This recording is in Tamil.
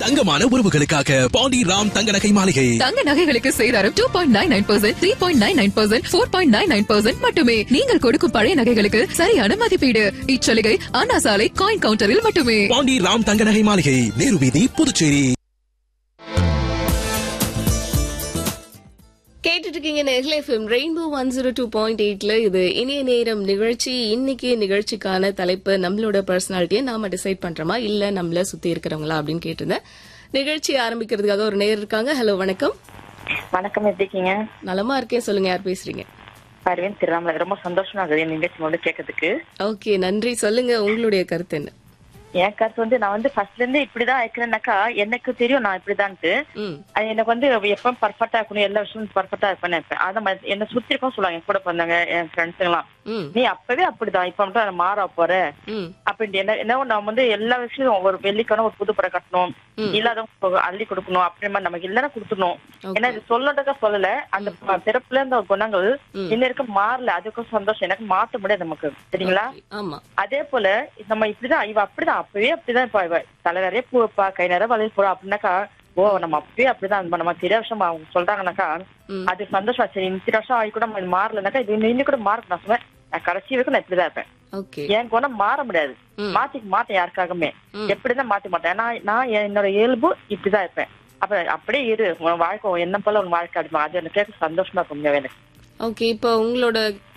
தங்கமான உறவுகளுக்காக பாண்டி ராம் தங்க நகை மாளிகை தங்க நகைகளுக்கு சேதாரம் two point nine nine percent three point nine nine percent four point nine nine percent மட்டுமே நீங்கள் கொடுக்கும் பழைய நகைகளுக்கு சரியான மதிப்பீடு இச்சலுகை அண்ணா சாலை காயின் கவுண்டரில் மட்டுமே பாண்டி ராம் தங்க நகை மாளிகை நேரு வீதி புதுச்சேரி கேட்டுட்டு இருக்கீங்க நேர்ல FM rainbow one zero two point எயிட்ல இது இனிய நேரம் நிகழ்ச்சி இன்னைக்கு நிகழ்ச்சிக்கான தலைப்பு நம்மளோட பர்சனாலிட்டியை நாம டிசைட் பண்றோமா இல்ல நம்மள சுத்தி இருக்கிறவங்களா அப்படின்னு கேட்டிருந்தேன் நிகழ்ச்சி ஆரம்பிக்கிறதுக்காக ஒரு நேர் இருக்காங்க ஹலோ வணக்கம் வணக்கம் எப்படி இருக்கீங்க நலமா இருக்கேன் சொல்லுங்க யார் பேசுறீங்க பர்வீன் திருவண்ணாமலை ரொம்ப சந்தோஷமா இருக்குது என் நிகழ்ச்சி வந்து கேட்கறதுக்கு ஓகே நன்றி சொல்லுங்க உங்களுடைய கருத்து என்ன என் கருத்து வந்து நான் வந்து ஃபர்ஸ்ட்ல இருந்து இப்படிதான் இருக்கிறேன்னாக்கா எனக்கு தெரியும் நான் இப்படிதான்ட்டு ம் அது எனக்கு வந்து எப்பவும் பர்ஃபெக்டா இருக்கணும் எல்லா விஷயமும் பர்ஃபெக்டா இருப்பேன் நினைப்பேன் அதை மாதிரி என்ன சுத்தி இருக்கவும் சொல்லுவாங்க என் கூட பிறந்தாங்க என் ஃப்ரெண்ட்ஸ் எல்லாம் ம் நீ அப்பவே அப்படிதான் இப்ப மட்டும் அதை மாற போற ம் அப்படின்ட்டு என்ன என்ன நான் வந்து எல்லா விஷயமும் ஒரு வெள்ளிக்கான ஒரு புது படம் கட்டணும் ம். இல்லாதவங்க அள்ளி கொடுக்கணும் அப்படி மாதிரி நமக்கு இல்லைன்னா கொடுத்துடணும் Okay. ஏன்னா இது சொல்லட்டக்கா சொல்லல அந்த ப- பிறப்புல இருந்த ஒரு குணங்கள் ம். இன்ன இருக்க மாறல அதுக்கும் சந்தோஷம் எனக்கு மாத்த முடியாது நமக்கு சரிங்களா ஆமா அதே போல நம்ம இப்படிதான் இவ அப்படிதான் அப்பவே அப்படிதான் இப்ப இவ தலை நிறைய பூ வைப்பா கை நிறைய வளையல் போறா அப்படின்னாக்கா ஓ நம்ம அப்பவே அப்படிதான் நம்ம நம்ம திரு வருஷம் அவங்க சொல்றாங்கன்னாக்கா ம். அது சந்தோஷம் சரி இந்த வருஷம் ஆகி கூட நம்ம இது மாறலனாக்கா இது இன்னும் கூட மாறும் நான் சொன்னேன் நான் கடைசி வரைக்கும் நான் இப்படிதான் இருப்பேன் ஓகே என் குணம் மாற முடியாது ம். மாத்திக்க மாட்டேன் யாருக்காகவுமே ம். எப்படிதான் மாத்த மாட்டேன் நான் நான் என்னோட இயல்பு இப்படிதான் இருப்பேன் அப்ப அப்படியே இரு உன் வாழ்க்கை உன் என்ன போல உன் வாழ்க்கை அடிமா அது எனக்கு கேட்க சந்தோஷமா இருக்கும் உண்மையாவே எனக்கு ஓகே இப்போ உங்களோட